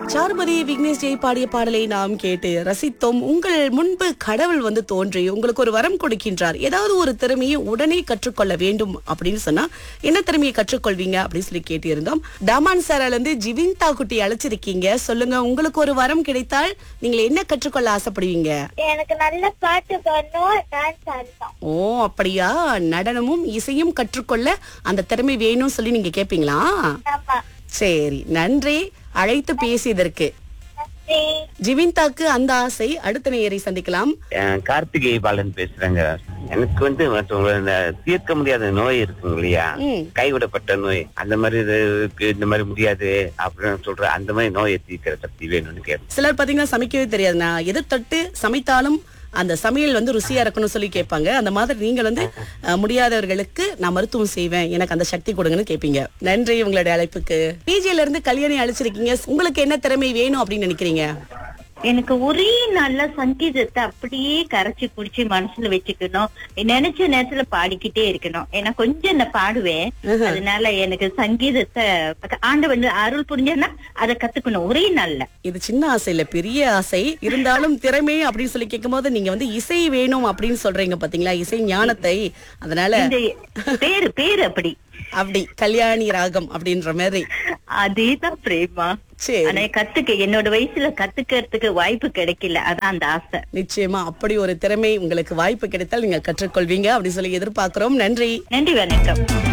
சாருமதி விக்னேஷ் ஜெய் பாடிய பாடலை நாம் கேட்டு ரசித்தோம் உங்கள் முன்பு கடவுள் வந்து தோன்றி உங்களுக்கு ஒரு வரம் கொடுக்கின்றார் ஏதாவது ஒரு திறமையை உடனே கற்றுக்கொள்ள வேண்டும் அப்படின்னு சொன்னா என்ன திறமையை கற்றுக்கொள்வீங்க அப்படின்னு சொல்லி கேட்டிருந்தோம் டாமான் சாரால இருந்து ஜிவின்தா குட்டி அழைச்சிருக்கீங்க சொல்லுங்க உங்களுக்கு ஒரு வரம் கிடைத்தால் நீங்கள் என்ன கற்றுக்கொள்ள ஆசைப்படுவீங்க எனக்கு நல்ல பாட்டு பாடணும் டான்ஸ் ஆடணும் ஓ அப்படியா நடனமும் இசையும் கற்றுக்கொள்ள அந்த திறமை வேணும்னு சொல்லி நீங்க கேப்பீங்களா ஆமா சரி நன்றி அழைத்து பேசியதற்கு நன்றி ஜிவின்தாக்கு அந்த ஆசை அடுத்த நேயரை சந்திக்கலாம் அஹ் கார்த்திகேய பாலன் பேசுறேங்க எனக்கு வந்து மற்றவங்க இந்த தீர்க்க முடியாத நோய் இருக்குங்க இல்லையா ம். கைவிடப்பட்ட நோய் அந்த மாதிரி இதுக்கு இந்த மாதிரி முடியாது அப்படின்னு சொல்ற அந்த மாதிரி நோயை தீர்க்கிற சக்தி வேணும்னு கேட்பேன் சிலர் பாத்தீங்கன்னா சமைக்கவே தெரியாது நான் எது தொட்டு சமைத்தாலும் அந்த சமையல் வந்து ருசியா இருக்கணும்னு சொல்லி கேட்பாங்க அந்த மாதிரி நீங்கள் வந்து அஹ், முடியாதவர்களுக்கு நான் மருத்துவம் செய்வேன் எனக்கு அந்த சக்தி கொடுங்கன்னு கேட்பீங்க நன்றி உங்களுடைய அழைப்புக்கு பிஜில இருந்து கல்யாணி அழைச்சிருக்கீங்க உங்களுக்கு என்ன திறமை வேணும் அப்படின்னு நினைக்கிறீங்க எனக்கு ஒரே நல்ல சங்கீதத்தை அப்படியே கரைச்சி குடிச்சு மனசுல வச்சுக்கணும் நினைச்ச நேரத்துல பாடிக்கிட்டே இருக்கணும் ஏன்னா கொஞ்சம் நான் பாடுவேன் அதனால எனக்கு சங்கீதத்தை ஆண்டவன் அருள் புரிஞ்சேன்னா அதை கத்துக்கணும் ஒரே நல்ல இது சின்ன ஆசை இல்ல பெரிய ஆசை இருந்தாலும் திறமை அப்படின்னு சொல்லி கேட்கும்போது நீங்க வந்து இசை வேணும் அப்படின்னு சொல்றீங்க பாத்தீங்களா இசை ஞானத்தை அதனால இந்த பேரு பேரு அப்படி அப்படி கல்யாணி ராகம் அப்படின்ற மாதிரி அதேதான் பிரேமா சரி ஆனா கத்துக்க என்னோட வயசுல கத்துக்கிறதுக்கு வாய்ப்பு கிடைக்கல அதான் அந்த ஆசை நிச்சயமா அப்படி ஒரு திறமை உங்களுக்கு வாய்ப்பு கிடைத்தால் நீங்க கற்றுக்கொள்வீங்க அப்படின்னு சொல்லி எதிர்பார்க்கிறோம் நன்றி நன்றி வணக்கம்